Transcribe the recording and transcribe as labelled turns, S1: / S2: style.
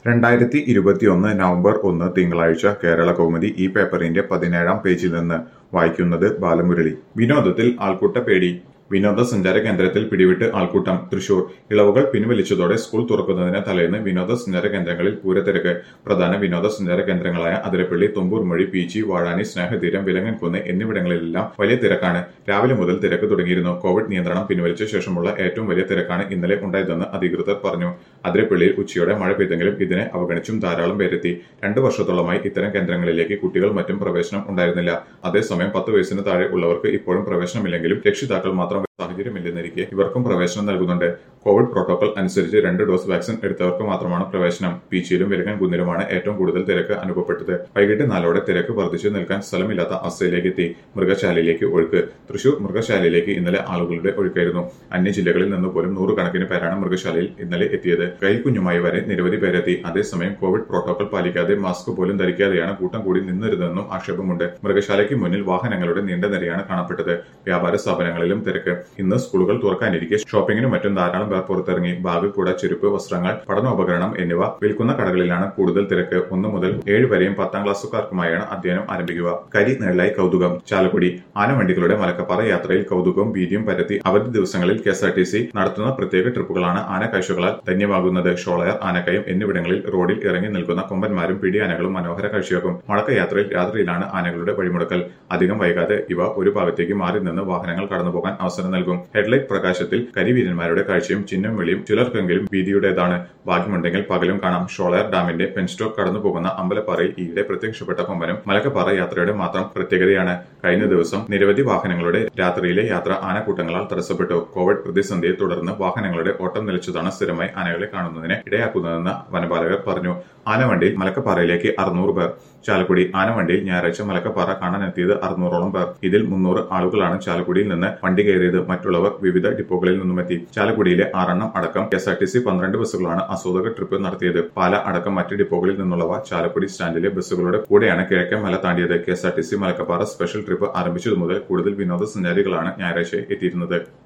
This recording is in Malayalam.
S1: രണ്ടായിരത്തി ഇരുപത്തിയൊന്ന് നവംബർ ഒന്ന് തിങ്കളാഴ്ച കേരള കൗമുദി ഈ പേപ്പറിന്റെ പതിനേഴാം പേജിൽ നിന്ന് വായിക്കുന്നത് ബാലമുരളി വിനോദത്തിൽ ആൾക്കൂട്ട പേടി വിനോദസഞ്ചാര കേന്ദ്രത്തിൽ പിടിവിട്ട് ആൾക്കൂട്ടം തൃശൂർ ഇളവുകൾ പിൻവലിച്ചതോടെ സ്കൂൾ തുറക്കുന്നതിന് തലേന്ന് വിനോദസഞ്ചാര കേന്ദ്രങ്ങളിൽ പൂരത്തിരക്ക് പ്രധാന വിനോദസഞ്ചാര കേന്ദ്രങ്ങളായ അതിരപ്പള്ളി തുമ്പൂർമൊഴി പീച്ചി വാഴാനി സ്നേഹതീരം വിലങ്ങൻകുന്ന് എന്നിവിടങ്ങളിലെല്ലാം വലിയ തിരക്കാണ് രാവിലെ മുതൽ തിരക്ക് തുടങ്ങിയിരുന്നു കോവിഡ് നിയന്ത്രണം പിൻവലിച്ച ശേഷമുള്ള ഏറ്റവും വലിയ തിരക്കാണ് ഇന്നലെ ഉണ്ടായതെന്ന് അധികൃതർ പറഞ്ഞു അതിരപ്പള്ളിയിൽ ഉച്ചയോടെ മഴ പെയ്തെങ്കിലും ഇതിനെ അവഗണിച്ചും ധാരാളം പേരെത്തി രണ്ടു വർഷത്തോളമായി ഇത്തരം കേന്ദ്രങ്ങളിലേക്ക് കുട്ടികൾ മറ്റും പ്രവേശനം ഉണ്ടായിരുന്നില്ല അതേസമയം പത്ത് വയസ്സിന് താഴെ ഉള്ളവർക്ക് ഇപ്പോഴും പ്രവേശനമില്ലെങ്കിലും രക്ഷിതാക്കൾ മാത്രം സാഹചര്യമില്ലെന്നിരിക്കെ ഇവർക്കും പ്രവേശനം നൽകുന്നുണ്ട് കോവിഡ് പ്രോട്ടോകോൾ അനുസരിച്ച് രണ്ട് ഡോസ് വാക്സിൻ എടുത്തവർക്ക് മാത്രമാണ് പ്രവേശനം പീച്ചിയിലും വിലങ്ങൻകുന്നിലുമാണ് ഏറ്റവും കൂടുതൽ തിരക്ക് അനുഭവപ്പെട്ടത് വൈകിട്ട് നാലോടെ തിരക്ക് വർദ്ധിച്ചു നിൽക്കാൻ സ്ഥലമില്ലാത്ത അവസ്ഥയിലേക്ക് എത്തി മൃഗശാലയിലേക്ക് ഒഴുക്ക് തൃശൂർ മൃഗശാലയിലേക്ക് ഇന്നലെ ആളുകളുടെ ഒഴുക്കായിരുന്നു അന്യ ജില്ലകളിൽ നിന്ന് പോലും നൂറുകണക്കിന് പേരാണ് മൃഗശാലയിൽ ഇന്നലെ എത്തിയത് കൈക്കുഞ്ഞുമായി വരെ നിരവധി പേരെത്തി അതേസമയം കോവിഡ് പ്രോട്ടോകോൾ പാലിക്കാതെ മാസ്ക് പോലും ധരിക്കാതെയാണ് കൂട്ടം കൂടി നിന്നിരുന്നതെന്നും ആക്ഷേപമുണ്ട് മൃഗശാലയ്ക്ക് മുന്നിൽ വാഹനങ്ങളുടെ നീണ്ട നിരയാണ് കാണപ്പെട്ടത് വ്യാപാര സ്ഥാപനങ്ങളിലും തിരക്ക് ഇന്ന് സ്കൂളുകൾ തുറക്കാനിരിക്കെ ഷോപ്പിംഗിനും മറ്റും ധാരാളം പേർ പുറത്തിറങ്ങി ബാഗ് കൂട ചെരുപ്പ് വസ്ത്രങ്ങൾ പഠനോപകരണം എന്നിവ വിൽക്കുന്ന കടകളിലാണ് കൂടുതൽ തിരക്ക് ഒന്ന് മുതൽ ഏഴ് വരെയും പത്താം ക്ലാസ്സുകാർക്കുമായാണ് അധ്യയനം ആരംഭിക്കുക കരി നേളായി കൗതുകം ചാലക്കുടി ആനവണ്ടികളുടെ മലക്കപ്പാറ യാത്രയിൽ കൗതുകവും ഭീതിയും പരത്തി അവധി ദിവസങ്ങളിൽ K S R T C നടത്തുന്ന പ്രത്യേക ട്രിപ്പുകളാണ് ആന കാഴ്ചകളാൽ ധന്യമാകുന്നത് ഷോളയർ ആനക്കയം എന്നിവിടങ്ങളിൽ റോഡിൽ ഇറങ്ങി നിൽക്കുന്ന കൊമ്പന്മാരും പിടിയാനകളും മനോഹര കാഴ്ചയാകും മടക്കയാത്രയിൽ രാത്രിയിലാണ് ആനകളുടെ വഴിമുടക്കൽ അധികം വൈകാതെ ഇവ ഒരു ഭാഗത്തേക്ക് മാറി നിന്ന് വാഹനങ്ങൾ കടന്നുപോകാൻ അവസരം നൽകും ഹെഡ്ലൈറ്റ് പ്രകാശത്തിൽ കരിവീരന്മാരുടെ കാഴ്ചയും ചിഹ്നം വിളിയും ചിലർക്കെങ്കിലും ഭീതിയുടേതാണ് ഭാഗ്യമുണ്ടെങ്കിൽ പകലും കാണാം ഷോളയർ ഡാമിന്റെ പെൻസ്റ്റോക്ക് കടന്നുപോകുന്ന അമ്പലപ്പാറയിൽ ഈയിടെ പ്രത്യക്ഷപ്പെട്ട കൊമ്പനും മലക്കപ്പാറ യാത്രയുടെ മാത്രം പ്രത്യേകതയാണ് കഴിഞ്ഞ ദിവസം നിരവധി വാഹനങ്ങളുടെ രാത്രിയിലെ യാത്ര ആനക്കൂട്ടങ്ങളാൽ തടസ്സപ്പെട്ടു കോവിഡ് പ്രതിസന്ധിയെ തുടർന്ന് വാഹനങ്ങളുടെ ഓട്ടം നിലച്ചതാണ് സ്ഥിരമായി ആനകളെ കാണുന്നതിന് ഇടയാക്കുന്നതെന്ന് വനപാലകർ പറഞ്ഞു ആനവണ്ടിയിൽ മലക്കപ്പാറയിലേക്ക് അറുന്നൂറ് പേർ ചാലക്കുടി ആനവണ്ടിയിൽ ഞായറാഴ്ച മലക്കപ്പാറ കാണാനെത്തിയത് അറുന്നൂറോളം പേർ ഇതിൽ മുന്നൂറ് ആളുകളാണ് ചാലക്കുടിയിൽ നിന്ന് വണ്ടി കയറിയത് മറ്റുള്ളവർ വിവിധ ഡിപ്പോകളിൽ നിന്നുമെത്തി ചാലക്കുടിയിലെ ആറെണ്ണം അടക്കം K S R T C പന്ത്രണ്ട് ബസ്സുകളാണ് അസൂതക ട്രിപ്പ് നടത്തിയത് പാല അടക്കം മറ്റ് ഡിപ്പോകളിൽ നിന്നുള്ളവ ചാലക്കുടി സ്റ്റാൻഡിലെ ബസ്സുകളുടെ കൂടെയാണ് കിഴക്കൻ മല താണ്ടിയത് K S R T C Malakkappara special trip ആരംഭിച്ചതു മുതൽ കൂടുതൽ വിനോദസഞ്ചാരികളാണ് ഞായറാഴ്ച എത്തിയിരുന്നത്